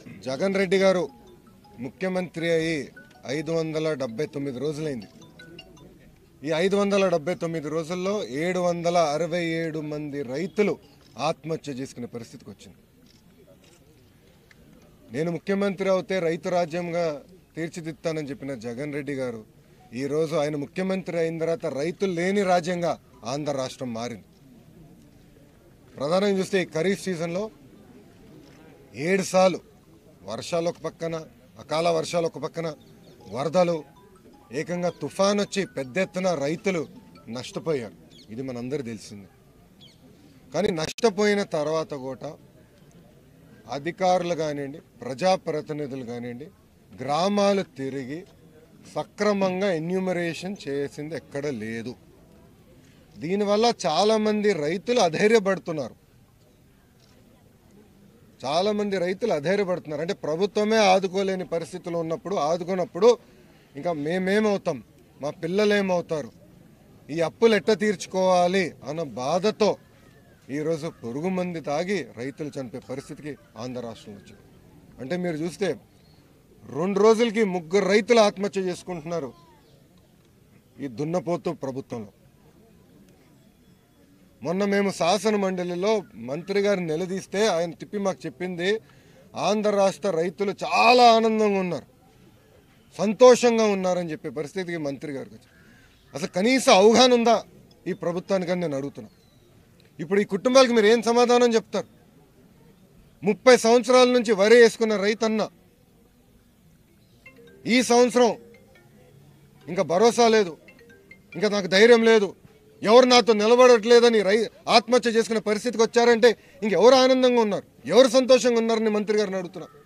జగన్ రెడ్డి గారు ముఖ్యమంత్రి అయి ఐదు వందల డెబ్బై తొమ్మిది రోజులైంది ఈ ఐదు వందల డెబ్బై తొమ్మిది రోజుల్లో ఏడు వందల అరవై ఏడు మంది రైతులు ఆత్మహత్య చేసుకునే పరిస్థితికి వచ్చింది నేను ముఖ్యమంత్రి అవుతే రైతు రాజ్యంగా తీర్చిదిద్దానని చెప్పిన జగన్ రెడ్డి గారు ఈరోజు ఆయన ముఖ్యమంత్రి అయిన తర్వాత రైతులు లేని రాజ్యంగా ఆంధ్ర రాష్ట్రం మారింది ప్రధానంగా చూస్తే ఈ ఖరీఫ్ సీజన్లో ఏడు సార్లు వర్షాలు ఒక పక్కన అకాల వర్షాలు ఒక పక్కన వరదలు ఏకంగా తుఫాన్ వచ్చి పెద్ద ఎత్తున రైతులు నష్టపోయారు ఇది మనందరూ తెలిసింది కానీ నష్టపోయిన తర్వాత కూడా అధికారులు కానివ్వండి ప్రజాప్రతినిధులు కానివ్వండి గ్రామాలు తిరిగి సక్రమంగా ఎన్యూమరేషన్ చేసింది ఎక్కడ లేదు దీనివల్ల చాలామంది రైతులు అధైర్యపడుతున్నారు చాలామంది రైతులు అధైర్యపడుతున్నారు అంటే ప్రభుత్వమే ఆదుకోలేని పరిస్థితులు ఉన్నప్పుడు ఆదుకున్నప్పుడు ఇంకా మేమేమవుతాం మా పిల్లలు ఏమవుతారు ఈ అప్పులు ఎట్ట తీర్చుకోవాలి అన్న బాధతో ఈరోజు పొరుగు మంది తాగి రైతులు చనిపోయే పరిస్థితికి ఆంధ్ర రాష్ట్రంలో వచ్చింది అంటే మీరు చూస్తే రెండు రోజులకి ముగ్గురు రైతులు ఆత్మహత్య చేసుకుంటున్నారు ఈ దున్నపోతు ప్రభుత్వంలో మొన్న మేము శాసన మండలిలో మంత్రి గారిని నిలదీస్తే ఆయన తిప్పి మాకు చెప్పింది ఆంధ్ర రాష్ట్ర రైతులు చాలా ఆనందంగా ఉన్నారు సంతోషంగా ఉన్నారని చెప్పే పరిస్థితికి మంత్రి గారికి వచ్చి అసలు కనీస అవగాహన ఉందా ఈ ప్రభుత్వానికని నేను అడుగుతున్నా ఇప్పుడు ఈ కుటుంబాలకు మీరు ఏం సమాధానం చెప్తారు ముప్పై సంవత్సరాల నుంచి వరి వేసుకున్న రైతన్న ఈ సంవత్సరం ఇంకా భరోసా లేదు ఇంకా నాకు ధైర్యం లేదు ఎవరు నాతో నిలబడట్లేదని రై ఆత్మహత్య చేసుకునే పరిస్థితికి వచ్చారంటే ఇంకెవరు ఆనందంగా ఉన్నారు ఎవరు సంతోషంగా ఉన్నారని మంత్రి గారిని అడుగుతున్నా